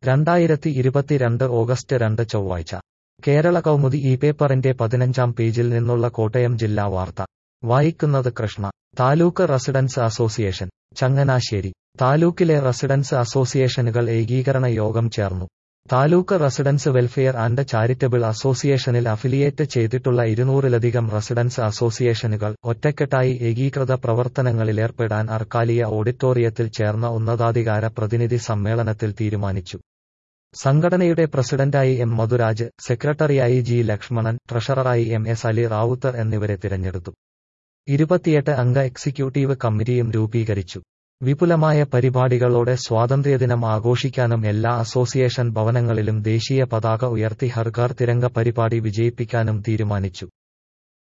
രണ്ടായിരത്തി ഇരുപത്തിരണ്ട് ഓഗസ്റ്റ് രണ്ട് ചൊവ്വാഴ്ച കേരള കൗമുദി ഈ പേപ്പറിന്റെ പതിനഞ്ചാം പേജിൽ നിന്നുള്ള കോട്ടയം ജില്ലാ വാർത്ത വായിക്കുന്നത് കൃഷ്ണ താലൂക്ക് റെസിഡൻസ് അസോസിയേഷൻ ചങ്ങനാശ്ശേരി താലൂക്കിലെ റെസിഡൻസ് അസോസിയേഷനുകൾ ഏകീകരണ യോഗം ചേർന്നു taluk residence welfare and charitable അസോസിയേഷനിൽ അഫിലിയേറ്റ് ചെയ്തിട്ടുള്ള ഇരുന്നൂറിലധികം റെസിഡൻസ് അസോസിയേഷനുകൾ ഒറ്റക്കെട്ടായി ഏകീകൃത പ്രവർത്തനങ്ങളിലേർപ്പെടാൻ അർക്കാലിയ ഓഡിറ്റോറിയത്തിൽ ചേർന്ന ഉന്നതാധികാര പ്രതിനിധി സമ്മേളനത്തിൽ തീരുമാനിച്ചു സംഘടനയുടെ പ്രസിഡന്റായി എം മധുരാജ് സെക്രട്ടറിയായി ജി ലക്ഷ്മണൻ ട്രഷററായി എം എസ് അലി റാവുത്തർ എന്നിവരെ തിരഞ്ഞെടുത്തു ഇരുപത്തിയെട്ട് അംഗ എക്സിക്യൂട്ടീവ് കമ്മിറ്റിയും രൂപീകരിച്ചു വിപുലമായ പരിപാടികളോടെ സ്വാതന്ത്ര്യദിനം ആഘോഷിക്കാനും എല്ലാ അസോസിയേഷൻ ഭവനങ്ങളിലും ദേശീയ പതാക ഉയർത്തി ഹർഘർ തിരംഗ പരിപാടി വിജയിപ്പിക്കാനും തീരുമാനിച്ചു